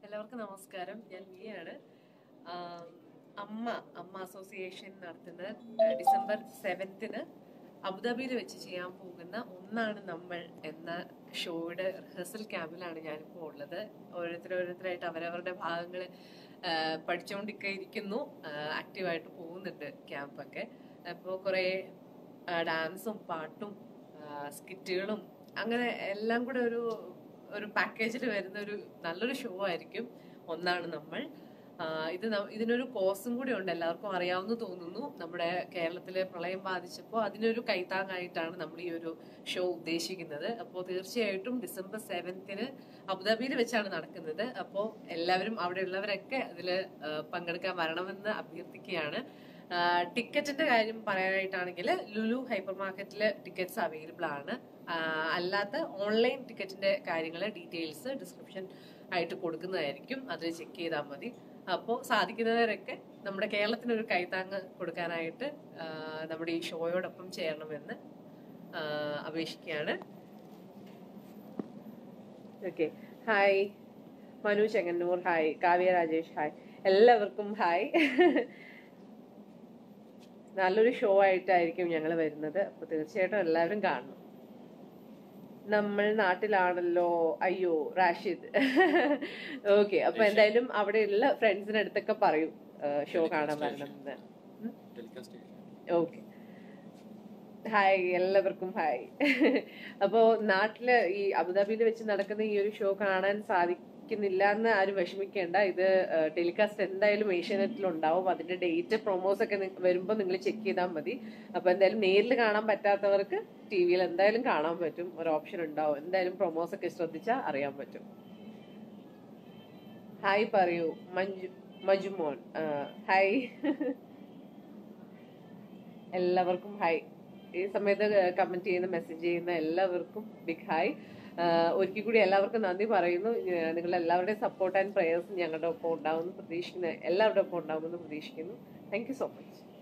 എല്ലാവർക്കും നമസ്കാരം ഞാൻ മിയാണ് ആം, അമ്മ അമ്മ അസോസിയേഷൻ നടത്തുന്ന ആ, ഡിസംബർ സെവൻത്തിന് അബുദാബിയിൽ വെച്ച് ചെയ്യാൻ പോകുന്ന ഒന്നാണ് നമ്മൾ എന്ന ഷോയുടെ റിഹേഴ്സൽ ക്യാമ്പിലാണ് ഞാനിപ്പോൾ ഉള്ളത് ഓരോരുത്തർ ഓരോരുത്തരായിട്ട് അവരവരുടെ ഭാഗങ്ങൾ പഠിച്ചുകൊണ്ടൊക്കെ ഇരിക്കുന്നു ആക്റ്റീവായിട്ട് പോകുന്നുണ്ട് ക്യാമ്പൊക്കെ അപ്പോൾ കുറേ ഡാൻസും പാട്ടും സ്കിറ്റുകളും അങ്ങനെ എല്ലാം കൂടെ ഒരു ഒരു പാക്കേജിൽ വരുന്ന ഒരു നല്ലൊരു ഷോ ആയിരിക്കും ഒന്നാണ് നമ്മൾ ആ, ഇത് ന- ഇതിനൊരു കോസും കൂടി ഉണ്ട് എല്ലാവർക്കും അറിയാവുന്ന തോന്നുന്നു നമ്മുടെ കേരളത്തിലെ പ്രളയം ബാധിച്ചപ്പോൾ അതിനൊരു കൈത്താങ്ങായിട്ടാണ് നമ്മൾ ഈ ഒരു ഷോ ഉദ്ദേശിക്കുന്നത് അപ്പോൾ തീർച്ചയായിട്ടും ഡിസംബർ സെവൻത്തിന് അബുദാബിയിൽ വെച്ചാണ് നടക്കുന്നത് അപ്പോൾ എല്ലാവരും അവിടെ ഉള്ളവരൊക്കെ അതിൽ പങ്കെടുക്കാൻ വരണമെന്ന് അഭ്യർത്ഥിക്കുകയാണ് ആ, ടിക്കറ്റിന്റെ കാര്യം പറയാനായിട്ടാണെങ്കിൽ ലുലു ഹൈപ്പർ മാർക്കറ്റിൽ ടിക്കറ്റ്സ് അവൈലബിൾ ആണ് ആ, അല്ലാത്ത ഓൺലൈൻ ടിക്കറ്റിന്റെ കാര്യങ്ങൾ ഡീറ്റെയിൽസ് ഡിസ്ക്രിപ്ഷൻ ആയിട്ട് കൊടുക്കുന്നതായിരിക്കും അത് ചെക്ക് ചെയ്താൽ മതി അപ്പോൾ സാധിക്കുന്നവരൊക്കെ നമ്മുടെ കേരളത്തിന് ഒരു കൈത്താങ്ങ് കൊടുക്കാനായിട്ട് ആ, നമ്മുടെ ഈ ഷോയോടൊപ്പം ചേരണമെന്ന് ആ, അപേക്ഷിക്കുകയാണ് okay hi Manu Chengannur hi Kavya Rajesh hi എല്ലാവർക്കും ഹായ് നല്ലൊരു ഷോ ആയിട്ടായിരിക്കും ഞങ്ങൾ വരുന്നത് അപ്പൊ തീർച്ചയായിട്ടും എല്ലാവരും കാണണം നമ്മൾ നാട്ടിലാണല്ലോ അയ്യോ റാഷിദ് ഓക്കെ അപ്പൊ എന്തായാലും അവിടെയുള്ള ഫ്രണ്ട്സിന്റെ അടുത്തൊക്കെ പറയും ഷോ കാണാൻ വരണം എന്ന് ടെലികാസ്റ്റ് ഓക്കെ ഹായ് എല്ലാവർക്കും ഹായ് അപ്പോ നാട്ടില് ഈ അബുദാബിയിൽ വെച്ച് നടക്കുന്ന ഈ ഒരു ഷോ കാണാൻ സാധിക്കുന്നില്ല എന്ന് ആരും വിഷമിക്കേണ്ട ഇത് ടെലികാസ്റ്റ് എന്തായാലും ഏഷ്യാനെറ്റിൽ ഉണ്ടാവും അതിന്റെ ഡേറ്റ് പ്രൊമോസ് ഒക്കെ നി- വരുമ്പോ നിങ്ങൾ ചെക്ക് ചെയ്താൽ മതി അപ്പൊ എന്തായാലും നേരിൽ കാണാൻ പറ്റാത്തവർക്ക് ടി വിയിൽ എന്തായാലും കാണാൻ പറ്റും ഒരു ഓപ്ഷൻ ഉണ്ടാവും എന്തായാലും പ്രൊമോസ് ഒക്കെ ശ്രദ്ധിച്ചാൽ അറിയാൻ പറ്റും ഹായ് പറയൂ മഞ്ജു മജുമോൻ ആ, ഹായ് എല്ലാവർക്കും ഹായ് ഈ സമയത്ത് കമന്റ് ചെയ്യുന്ന മെസ്സേജ് ചെയ്യുന്ന എല്ലാവർക്കും ബിഗ് ഹായ് ഒരിക്കൽ കൂടി എല്ലാവർക്കും നന്ദി പറയുന്നു ഏഹ് നിങ്ങളുടെ എല്ലാവരുടെയും സപ്പോർട്ട് ആൻഡ് പ്രേയേഴ്സ് ഞങ്ങളുടെ ഒപ്പം ഉണ്ടാവുമെന്ന് പ്രതീക്ഷിക്കുന്ന എല്ലാവരുടെ ഒപ്പം ഉണ്ടാവുമെന്ന് പ്രതീക്ഷിക്കുന്നു താങ്ക് യു സോ മച്ച്